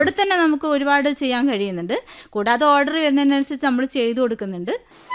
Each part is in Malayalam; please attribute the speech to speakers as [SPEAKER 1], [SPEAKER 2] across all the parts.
[SPEAKER 1] ഇവിടെ തന്നെ നമുക്ക് ഒരുപാട് ചെയ്യാൻ കഴിയുന്നുണ്ട് കൂടാതെ ഓർഡർ വരുന്നതിനനുസരിച്ച് നമ്മൾ ചെയ്തു കൊടുക്കുന്നുണ്ട്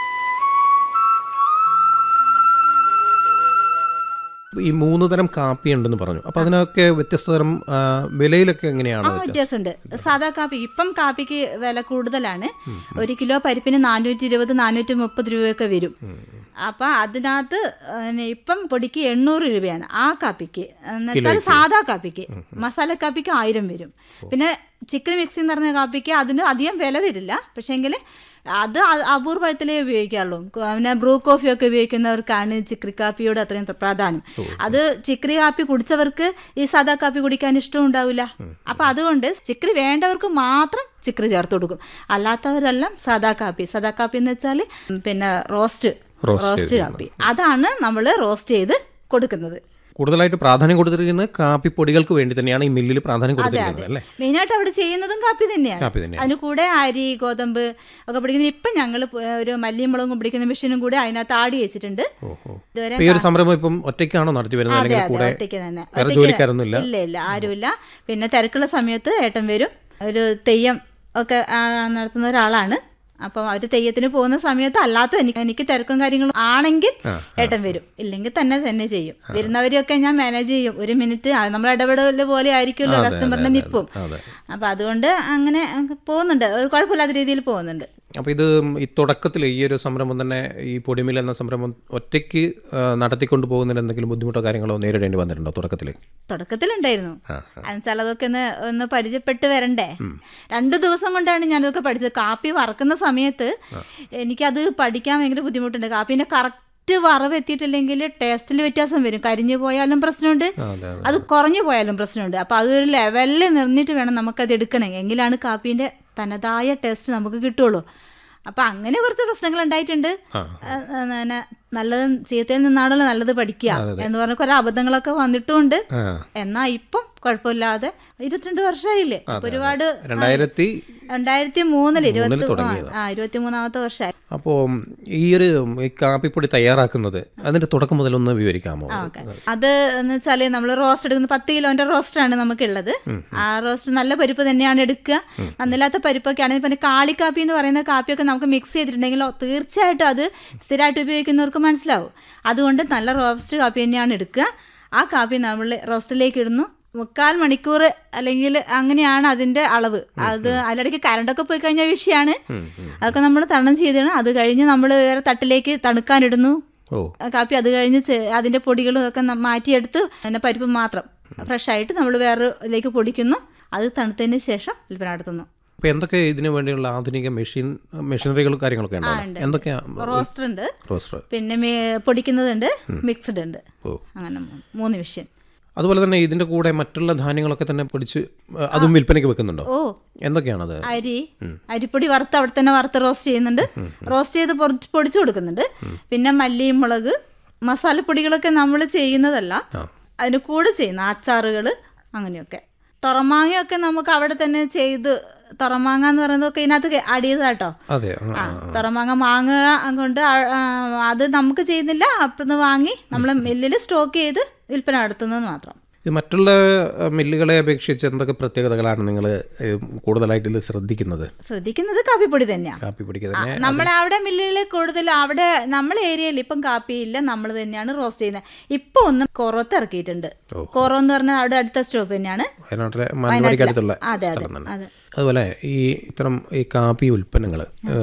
[SPEAKER 2] ഈ മൂന്ന് തരം കാപ്പി ഉണ്ടെന്ന് പറഞ്ഞു അപ്പൊ അതിനൊക്കെ വ്യത്യസ്ത തരം ആ, വിലയിലൊക്കെ എങ്ങനെയാണ്
[SPEAKER 1] ആ വ്യത്യാസമുണ്ട് സാധാ കാപ്പി ഇപ്പം കാപ്പിക്ക് വില കൂടുതലാണ് ഒരു കിലോ പരിപ്പിന് നാനൂറ്റി ഇരുപത് നാനൂറ്റി മുപ്പത് രൂപയൊക്കെ വരും അപ്പം അതിനകത്ത് പിന്നെ ഇപ്പം പൊടിക്ക് എണ്ണൂറ് രൂപയാണ് ആ കാപ്പിക്ക് എന്ന് വെച്ചാൽ സാധാ കാപ്പിക്ക് മസാല കാപ്പിക്ക് ആയിരം വരും പിന്നെ ചിക്കൻ മിക്സി എന്ന് പറഞ്ഞ കാപ്പിക്ക് അതിന് അധികം വില വരില്ല പക്ഷേങ്കിൽ അത് അ- അപൂർവത്തിലേ ഉപയോഗിക്കാറുള്ളൂ കു- പിന്നെ ബ്രൂ കോഫി ഒക്കെ ഉപയോഗിക്കുന്നവർക്കാണ് ചിക്രി കാപ്പിയോട് അത്രയും പ്രാധാന്യം അത് ചിക്രി കാപ്പി കുടിച്ചവർക്ക് ഈ സാദാ കാപ്പി കുടിക്കാൻ ഇഷ്ടം ഉണ്ടാവില്ല അപ്പൊ അതുകൊണ്ട് ചിക്രി വേണ്ടവർക്ക് മാത്രം ചിക്രി ചേർത്ത് കൊടുക്കും അല്ലാത്തവരെല്ലാം സാദാ കാപ്പി സാദാ കാപ്പി എന്ന് വെച്ചാൽ പിന്നെ റോസ്റ്റ്
[SPEAKER 2] റോസ്റ്റ്
[SPEAKER 1] റോസ്റ്റ് കാപ്പി അതാണ് നമ്മൾ റോസ്റ്റ് ചെയ്ത് കൊടുക്കുന്നത്
[SPEAKER 2] കൂടുതലായിട്ട് പ്രാധാന്യം കൊടുത്തിരിക്കുന്നത് കാപ്പിപ്പൊടികൾക്ക് വേണ്ടി തന്നെയാണ് ഈ മില്ലിൽ പ്രാധാന്യം കൊടുത്തിരിക്കുന്നത് അല്ലേ
[SPEAKER 1] മെയിനായിട്ട് അവിടെ ചെയ്യുന്നതും കാപ്പി തന്നെയാണ്
[SPEAKER 2] കാപ്പി തന്നെയാണ്
[SPEAKER 1] അതിന് കൂടെ അരി ഗോതമ്പ് ഒക്കെ പിടിക്കുന്ന ഇപ്പം ഞങ്ങൾ ഒരു മല്ലിയും മുളകും പിടിക്കുന്ന മെഷീനും കൂടെ അതിനകത്ത് ആടി വെച്ചിട്ടുണ്ട്
[SPEAKER 2] ഓഹോ
[SPEAKER 1] ഇതുവരെ
[SPEAKER 2] അപ്പൊ ഈ ഒരു സംരംഭം ഇപ്പം ഒറ്റയ്ക്കാണോ നടത്തി വരുന്നത്
[SPEAKER 1] അതെ
[SPEAKER 2] അല്ലെങ്കിൽ
[SPEAKER 1] അതെ
[SPEAKER 2] കൂടെ
[SPEAKER 1] ഒറ്റയ്ക്ക് തന്നെ
[SPEAKER 2] വേറെ
[SPEAKER 1] ഒറ്റയ്ക്ക്
[SPEAKER 2] ജോലിക്കാരൊന്നും ഇല്ല
[SPEAKER 1] ഇല്ല ഇല്ല ആരുമില്ല പിന്നെ തിരക്കുള്ള സമയത്ത് ഏട്ടൻ വരും ഒരു തെയ്യം ഒക്കെ ആ, നടത്തുന്ന ഒരാളാണ് അപ്പം അവർ തെയ്യത്തിന് പോകുന്ന സമയത്ത് അല്ലാത്ത എനിക്ക് എനിക്ക് തിരക്കും കാര്യങ്ങളും ആണെങ്കിൽ ഏട്ടൻ വരും ഇല്ലെങ്കിൽ തന്നെ തന്നെ ചെയ്യും വരുന്നവരെയൊക്കെ ഞാൻ മാനേജ് ചെയ്യും ഒരു മിനിറ്റ് നമ്മൾ ഇടപെടൽ പോലെ ആയിരിക്കുമല്ലോ കസ്റ്റമറിന്റെ നിപ്പും
[SPEAKER 2] അതെ
[SPEAKER 1] അപ്പം അതുകൊണ്ട് അങ്ങനെ പോകുന്നുണ്ട് ഒരു കുഴപ്പമില്ലാത്ത രീതിയിൽ പോകുന്നുണ്ട്
[SPEAKER 2] അപ്പോൾ ഇത് ഈ തുടക്കത്തിൽ ഈ ഒരു സംരംഭം തന്നെ ഈ പൊടിമിൽ എന്ന സംരംഭം ഒറ്റയ്ക്ക് ആ, നടത്തിക്കൊണ്ട് പോകുന്നതിന് എന്തെങ്കിലും ബുദ്ധിമുട്ടോ കാര്യങ്ങളോ നേരിടേണ്ടി വന്നിട്ടുണ്ടോ തുടക്കത്തിൽ
[SPEAKER 1] തുടക്കത്തിലുണ്ടായിരുന്നു
[SPEAKER 2] ആ,
[SPEAKER 1] എന്നുവെച്ചാൽ അതൊക്കെ ഒന്ന് ഒന്ന് പരിചയപ്പെട്ട് വരണ്ടേ രണ്ടു ദിവസം കൊണ്ടാണ് ഞാനതൊക്കെ പഠിച്ചത് കാപ്പി വറക്കുന്ന സമയത്ത് എനിക്കത് പഠിക്കാൻ ഭയങ്കര ബുദ്ധിമുട്ടുണ്ട് കാപ്പീൻ്റെ കറക്റ്റ് വറവ് എത്തിയിട്ടില്ലെങ്കിൽ ടേസ്റ്റിൽ വ്യത്യാസം വരും കരിഞ്ഞു പോയാലും പ്രശ്നമുണ്ട്
[SPEAKER 2] ആ, അതെ അതെ
[SPEAKER 1] അത് കുറഞ്ഞു പോയാലും പ്രശ്നമുണ്ട് അപ്പോൾ അതൊരു ലെവലിൽ നിർന്നിട്ട് വേണം നമുക്കത് എടുക്കണം എങ്കിലാണ് കാപ്പീൻ്റെ തനതായ ടേസ്റ്റ് നമുക്ക് കിട്ടുള്ളൂ അപ്പം അങ്ങനെ കുറച്ച് പ്രശ്നങ്ങൾ ഉണ്ടായിട്ടുണ്ട്
[SPEAKER 2] ആ.
[SPEAKER 1] ആ, ആ, പിന്നെ നല്ലത് ചീത്തയിൽ നിന്നാണല്ലോ നല്ലത് പഠിക്കുക എന്ന് പറഞ്ഞ കുറെ അബദ്ധങ്ങളൊക്കെ വന്നിട്ടുമുണ്ട്
[SPEAKER 2] ആ
[SPEAKER 1] എന്നാ ഇപ്പം കുഴപ്പമില്ലാതെ ഇരുപത്തിരണ്ട് വർഷമായില്ലേ അപ്പൊ ഒരുപാട്
[SPEAKER 2] രണ്ടായിരത്തി
[SPEAKER 1] രണ്ടായിരത്തി മൂന്നില് ഇരുപത്തി
[SPEAKER 2] തുടങ്ങിയത്.
[SPEAKER 1] ആ ഇരുപത്തി മൂന്നാമത്തെ വർഷമായി
[SPEAKER 2] അപ്പോൾ ഈ ഒരു ഈ കാപ്പിപ്പൊടി തയ്യാറാക്കുന്നത് അതിന്റെ തുടക്കം മുതൽ ഒന്ന് വിവരിക്കാമോ
[SPEAKER 1] അത് എന്ന് വെച്ചാല് നമ്മൾ റോസ്റ്റ് എടുക്കുന്ന പത്ത് കിലോന്റെ റോസ്റ്റാണ് നമുക്കുള്ളത് ആ റോസ്റ്റ് നല്ല പരിപ്പ് തന്നെയാണ് എടുക്കുക നന്നില്ലാത്ത പരിപ്പൊക്കെ ആണെങ്കിൽ പിന്നെ കാളിക്കാപ്പി എന്ന് പറയുന്ന കാപ്പിയൊക്കെ നമുക്ക് മിക്സ് ചെയ്തിട്ടുണ്ടെങ്കിൽ തീർച്ചയായിട്ടും അത് സ്ഥിരമായിട്ട് ഉപയോഗിക്കുന്നവർക്ക് മനസ്സിലാവും അതുകൊണ്ട് നല്ല റോസ്റ്റ് കാപ്പി തന്നെയാണ് എടുക്കുക ആ കാപ്പി നമ്മൾ റോസ്റ്റിലേക്ക് ഇടുന്നു മുക്കാൽ മണിക്കൂർ അല്ലെങ്കിൽ അങ്ങനെയാണ് അതിന്റെ അളവ് അത് അതിലിടയ്ക്ക് കറണ്ടൊക്കെ പോയി കഴിഞ്ഞ വിഷയമാണ് അതൊക്കെ നമ്മൾ തരണം ചെയ്തിടണം അത് കഴിഞ്ഞ് നമ്മൾ വേറെ തട്ടിലേക്ക് തണുക്കാനിടുന്നു
[SPEAKER 2] ഓ
[SPEAKER 1] കാപ്പി അത് കഴിഞ്ഞ് ചെ- അതിന്റെ പൊടികളും ഒക്കെ ന- മാറ്റിയെടുത്ത് പിന്നെ പരിപ്പ് മാത്രം ഫ്രഷ് ആയിട്ട് നമ്മൾ വേറെ ഇതിലേക്ക് പൊടിക്കുന്നു അത് തണുത്തതിന് ശേഷം വിൽപ്പന നടത്തുന്നു
[SPEAKER 2] അപ്പോൾ എന്തൊക്കെ ഇതിനു വേണ്ടിയുള്ള ആധുനിക മെഷീൻ മെഷീനറികളും കാര്യങ്ങളൊക്കെ ഉണ്ടോ
[SPEAKER 1] ഉണ്ട്.
[SPEAKER 2] എന്തൊക്കെയാ
[SPEAKER 1] റോസ്റ്റർ ഉണ്ട്
[SPEAKER 2] റോസ്റ്റർ
[SPEAKER 1] പിന്നെ മേ- പൊടിക്കുന്നതുണ്ട് മിക്സ്ഡ് ഉണ്ട്
[SPEAKER 2] ഓ
[SPEAKER 1] അങ്ങനെ മൂ- മൂന്ന് മെഷീൻ
[SPEAKER 2] അതുപോലെ തന്നെ ഇതിന്റെ കൂടെ മറ്റുള്ള ധാന്യങ്ങളൊക്കെ തന്നെ പൊടിച്ച് ആ, അതും വിൽപ്പനയ്ക്ക് വെക്കുന്നുണ്ടോ
[SPEAKER 1] ഓ
[SPEAKER 2] എന്തൊക്കെയാണത്
[SPEAKER 1] അരി അരിപ്പൊടി വറുത്ത് അവിടെ തന്നെ വറുത്ത് റോസ്റ്റ് ചെയ്യുന്നുണ്ട് റോസ്റ്റ് ചെയ്ത് പൊടിച്ച് പൊടിച്ചു കൊടുക്കുന്നുണ്ട് പിന്നെ മല്ലി മുളക് മസാലപ്പൊടികളൊക്കെ നമ്മൾ ചെയ്യുന്നതല്ല അതിന് കൂടെ ചെയ്യുന്ന അച്ചാറുകൾ അങ്ങനെയൊക്കെ തുറമാങ്ങയൊക്കെ നമുക്ക് അവിടെ തന്നെ ചെയ്ത് തുറമാങ്ങ എന്ന് പറയുന്നതൊക്കെ ഇതിനകത്ത് ആഡ് ചെയ്തതാട്ടോ
[SPEAKER 2] അതെ ആ,
[SPEAKER 1] ആ തുറമാങ്ങ മാങ്ങ കൊണ്ട് ആ- ആ, അത് നമുക്ക് ചെയ്യുന്നില്ല അപ്പുറത്ത് വാങ്ങി നമ്മൾ മില്ലിൽ സ്റ്റോക്ക് ചെയ്ത് വിൽപ്പന നടത്തുന്നത് മാത്രം
[SPEAKER 2] ഇത് മറ്റുള്ള ആ, മില്ലുകളെ അപേക്ഷിച്ച് എന്തൊക്കെ പ്രത്യേകതകളാണ് നിങ്ങൾ കൂടുതലായിട്ട് ഇതിൽ ശ്രദ്ധിക്കുന്നത്
[SPEAKER 1] ശ്രദ്ധിക്കുന്നത് കാപ്പിപ്പൊടി തന്നെയാണ്
[SPEAKER 2] കാപ്പിപ്പൊടിക്ക് തന്നെ
[SPEAKER 1] നമ്മളെ അവിടെ മില്ലിൽ കൂടുതൽ അവിടെ നമ്മളെ ഏരിയയിൽ ഇപ്പം കാപ്പിയില്ല നമ്മൾ തന്നെയാണ് റോസ്റ്റ് ചെയ്യുന്നത് ഇപ്പൊ ഒന്ന് കൊറത്ത് ഇറക്കിയിട്ടുണ്ട് കൊറോ എന്ന് പറഞ്ഞാൽ അവിടെ അടുത്ത സ്റ്റോപ്പ് തന്നെയാണ്
[SPEAKER 2] വയനാട്ടിലെ മാനന്തവാടിക്ക് അടുത്തുള്ള
[SPEAKER 1] അതെ,
[SPEAKER 2] സ്ഥലം തന്നെ
[SPEAKER 1] അതെ.
[SPEAKER 2] അതുപോലെ ഈ ഇത്തരം ഈ കാപ്പി ഉൽപ്പന്നങ്ങൾ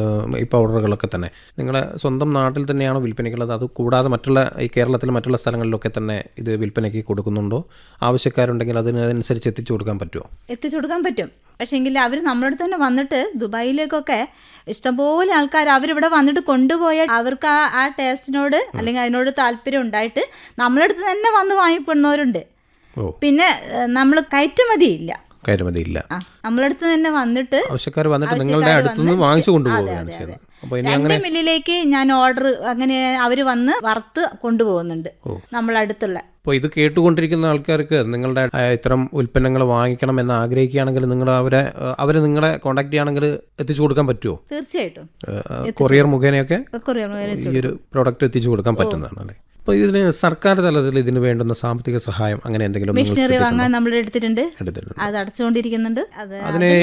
[SPEAKER 2] ഈ പൗഡറുകളൊക്കെ തന്നെ നിങ്ങളെ സ്വന്തം നാട്ടിൽ തന്നെയാണോ വിൽപ്പനയ്ക്കുള്ളത് അത് കൂടാതെ മറ്റുള്ള ഈ കേരളത്തിലെ മറ്റുള്ള സ്ഥലങ്ങളിലൊക്കെ തന്നെ ഇത് വിൽപ്പനയ്ക്ക് കൊടുക്കുന്നുണ്ടോ ആവശ്യക്കാരുണ്ടെങ്കിൽ അതിനനുസരിച്ച് എത്തിച്ചു കൊടുക്കാൻ പറ്റുമോ
[SPEAKER 1] എത്തിച്ചു കൊടുക്കാൻ പറ്റും പക്ഷേ എങ്കിൽ അവർ നമ്മളോട് തന്നെ വന്നിട്ട് ദുബായിലേക്കൊക്കെ ഇഷ്ടംപോലെ ആൾക്കാർ അവരിവിടെ വന്നിട്ട് കൊണ്ടുപോയ അവർക്ക് ആ ആ ടേസ്റ്റിനോട് അല്ലെങ്കിൽ അതിനോട് താല്പര്യം ഉണ്ടായിട്ട് നമ്മളടുത്ത് തന്നെ വന്ന് വാങ്ങിപ്പെടുന്നവരുണ്ട്
[SPEAKER 2] ഓ
[SPEAKER 1] പിന്നെ നമ്മൾ കയറ്റുമതിയില്ല
[SPEAKER 2] കയറ്റുമതി ഇല്ല
[SPEAKER 1] ആ നമ്മളടുത്ത് തന്നെ വന്നിട്ട്
[SPEAKER 2] ആവശ്യക്കാർ വന്നിട്ട് നിങ്ങളുടെ അടുത്തുനിന്ന് വാങ്ങിച്ചു കൊണ്ടുപോവുകയാണ് ചെയ്യുന്നത് അപ്പോൾ ഇനി
[SPEAKER 1] രണ്ട് മില്ലിലേക്ക് ഞാൻ ഓർഡർ അങ്ങനെ അവർ വന്ന് വറുത്ത് കൊണ്ടുപോകുന്നുണ്ട് നമ്മളടുത്തുള്ള
[SPEAKER 2] അപ്പോൾ ഇത് കേട്ടുകൊണ്ടിരിക്കുന്ന ആൾക്കാർക്ക് നിങ്ങളുടെ ആ, ഇത്തരം ഉൽപ്പന്നങ്ങൾ വാങ്ങിക്കണം എന്ന് ആഗ്രഹിക്കുകയാണെങ്കിൽ നിങ്ങൾ അവരെ അവർ നിങ്ങളെ കോൺടാക്ട് ചെയ്യുകയാണെങ്കിൽ എത്തിച്ചു കൊടുക്കാൻ പറ്റുമോ
[SPEAKER 1] തീർച്ചയായിട്ടും
[SPEAKER 2] കൊറിയർ മുഖേനയൊക്കെ
[SPEAKER 1] കൊറിയർ
[SPEAKER 2] ഈ ഒരു പ്രോഡക്റ്റ് എത്തിച്ചു കൊടുക്കാൻ പറ്റുന്നതാണ് അല്ലേ അപ്പോൾ ഇതിന് സർക്കാർ തലത്തിൽ ഇതിന് വേണ്ടുന്ന സാമ്പത്തിക സഹായം അങ്ങനെ എന്തെങ്കിലും നിങ്ങൾ
[SPEAKER 1] മെഷീനറി വാങ്ങാൻ നമ്മൾ എടുത്തിട്ടുണ്ട്
[SPEAKER 2] എടുത്തിട്ടുണ്ട്
[SPEAKER 1] അത് അടച്ചുകൊണ്ടിരിക്കുന്നുണ്ട് അത്
[SPEAKER 2] അതിന്